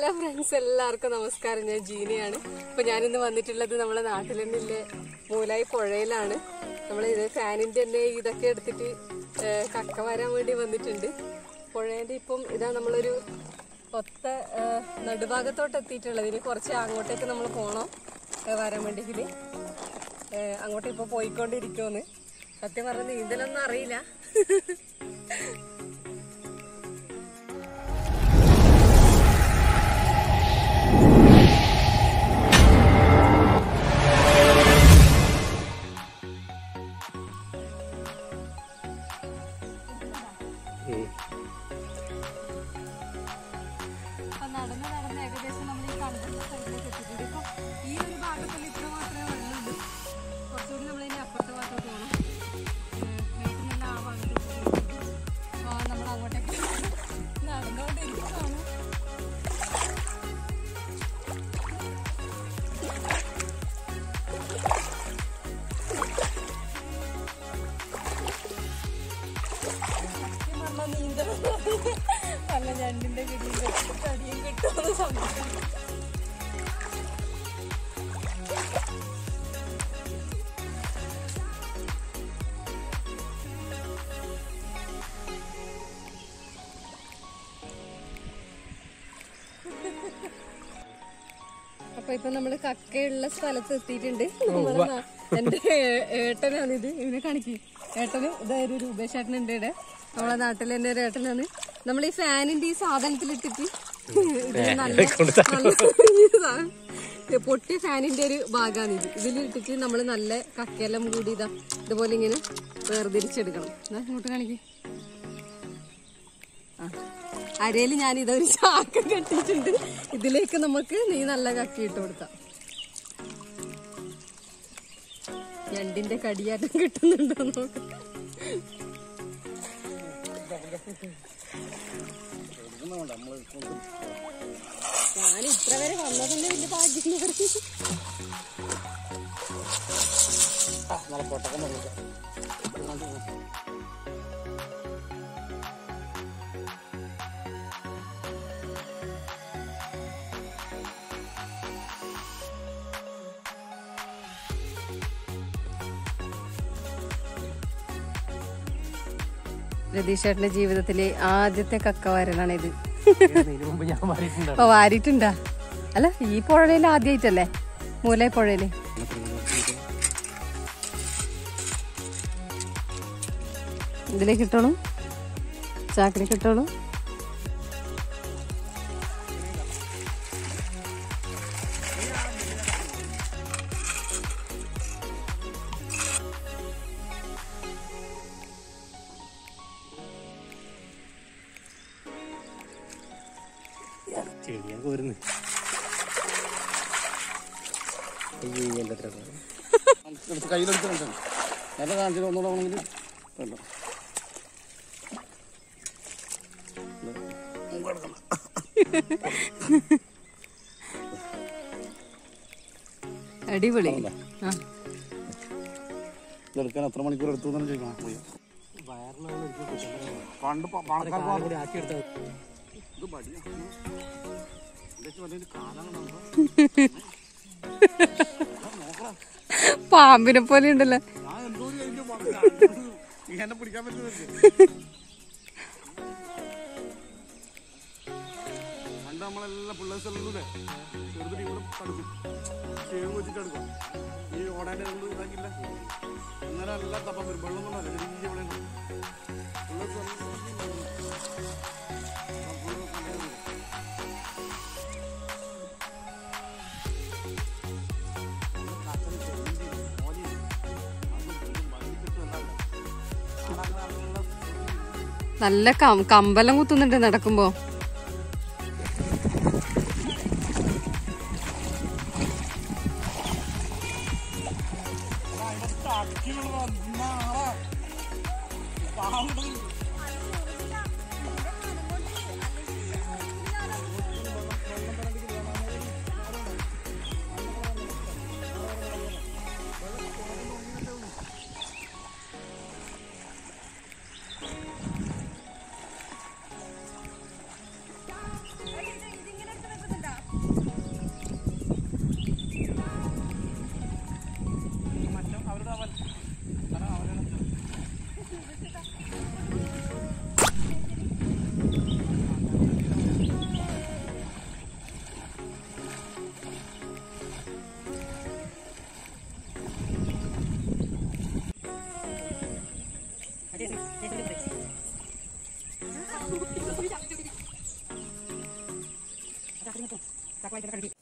Hello friends എല്ലാവർക്കും നമസ്കാരം ഞാൻ ജീനയാണ് ഇപ്പൊ ഞാനിന്ന് വന്നിട്ടുള്ളത് നമ്മളെ നാട്ടിൽ തന്നെയില്ലേ മൂലായി പുഴയിലാണ് നമ്മൾ ഇത് ഫാനിന്റെ തന്നെ ഇതൊക്കെ എടുത്തിട്ട് ഏഹ്, കക്ക വരാൻ വേണ്ടി വന്നിട്ടുണ്ട് പുഴേന്റെ ഇപ്പം ഇതാ നമ്മളൊരു ഒത്ത ഏഹ്, നടുഭാഗത്തോട്ട് എത്തിയിട്ടുള്ളത് ഇനി കുറച്ച് അങ്ങോട്ടേക്ക് നമ്മൾ പോകണം ഏഹ്, വരാൻ വേണ്ടിയെങ്കിൽ അങ്ങോട്ട് ഇപ്പൊ പോയിക്കൊണ്ടിരിക്കുമെന്ന് സത്യം പറഞ്ഞ നീന്തലൊന്നും അറിയില്ല അപ്പൊ നടന്ന് നടന്ന് ഏകദേശം നമ്മൾ ഈ കണ്ടത്തിന്റെ സൈഡിലേക്ക് എത്തിയിട്ടുണ്ട് ഇപ്പൊ ഈ ഒരു ഭാഗത്തിൽ ഇത്ര മാത്രമേ വെള്ളമുള്ളൂ കുറച്ചുകൂടി നമ്മൾ ഇനി അപ്പുറത്തെ ഭാഗത്തോട്ട് പോകണം വീട്ടിലുള്ള ആ ഭാഗത്തോട്ട് പോകണം ആ നമ്മൾ അങ്ങോട്ടേക്ക് നടന്നുകൊണ്ടിരിക്കുകയാണ് സത്യം പറഞ്ഞാൽ നീന്തലൊന്നും അല്ല ഞണ്ടിന്റെ കിടിയും കെട്ടി കടിയും കിട്ടുമെന്ന് സംഭവം അപ്പൊ ഇപ്പൊ നമ്മള് കക്കയുള്ള സ്ഥലത്ത് എത്തിയിട്ടുണ്ട് നമ്മളെ നാ- എന്റെ ഏ- ഏട്ടനാണ് ഇത് ഇതിനെ കാണിക്ക് ഏട്ടന് ഇതായൊരു രൂപേശേട്ടനുണ്ട് ഇവിടെ നമ്മളെ നാട്ടിലെ എന്റെ ഒരു ഏട്ടനാണ് നമ്മൾ ഈ ഫാനിന്റെ ഈ സാധനത്തിലിട്ടിട്ട് ഇത് നല്ല നല്ല ഈ സാധനം ഇത് പൊട്ടിയ ഫാനിന്റെ ഒരു ഭാഗമാണ് ഇത് ഇതിലിട്ടിട്ട് നമ്മൾ നല്ല കക്കയെല്ലാം കൂടി ഇതാ ഇതുപോലെ ഇങ്ങനെ വേർതിരിച്ചെടുക്കണം ദാ ഇങ്ങോട്ട് കാണിക്ക് അരയിൽ ഞാൻ ഇതൊരു ചാക്ക കെട്ടിയിട്ടുണ്ട് ഇതിലേക്ക് നമുക്ക് നീ നല്ല കക്കി ഇട്ട് കൊടുക്കാം ഞണ്ടിന്റെ കടിയാറ്റം കിട്ടുന്നുണ്ടോ നോക്ക് ഞാൻ ഇത്ര വരെ വന്നതന്നെ വലിയ ഭാഗ്യം രതീഷേട്ടന്റെ ജീവിതത്തിലെ ആദ്യത്തെ കക്ക വരലാണ് ഇത് അപ്പൊ വാരിട്ടുണ്ടാ അല്ല ഈ പുഴയിൽ ആദ്യമായിട്ടല്ലേ മൂലൈ പുഴയില് ഇതിലേക്ക് ഇട്ടോളൂ ചാക്കിലേക്ക് ഇട്ടോളൂ ചെടിയൊക്കെ വരുന്നു എടുത്ത് കയ്യിലെടുത്ത് കണ്ടത് നല്ല കാണിച്ചത് ഒന്നുകൂടെ ആണെങ്കിൽ കണ്ടോ അടിപൊളി ആ ഇതെടുക്കാൻ എത്ര മണിക്കൂർ എടുത്തു എന്ന് ചോദിക്കണം പോയി പണ്ട് പ- പണക്കാർക്ക് കൂടി ആക്കി എടുത്താൽ ഇത് മടിയാ. ഇതൊക്കെ വലിയൊരു കാലാണ് പാമ്പിനെ പോലെ ഉണ്ടല്ലോ ഞാൻ എന്തോ ഒരു കഴിഞ്ഞു പറഞ്ഞു. നീ എന്നെ പിടിക്കാൻ പറ്റുന്നില്ല പണ്ട് നമ്മളെല്ലാം പിള്ളേഴ്സ് എല്ലാം ഇല്ലേ ചെറുതിന് ഇവിടെ തടുക്കും ചേവ് വെച്ചിട്ട് എടുക്കും ഈ ഓടാൻ്റെ ഒന്നും ഇതാക്കില്ല അന്നേരം എല്ലാം തപ്പാൻ വരും വെള്ളം ഒന്നും അല്ല ചെറിയ ഇവിടെ ഉണ്ട് പിള്ളേഴ്സ് നല്ല കം- കമ്പലം കുത്തുന്നുണ്ട് നടക്കുമ്പോ ചാക്കിന് കിട്ടും ചാക്ക് വാങ്ങിച്ചിട്ട് കഴിക്കും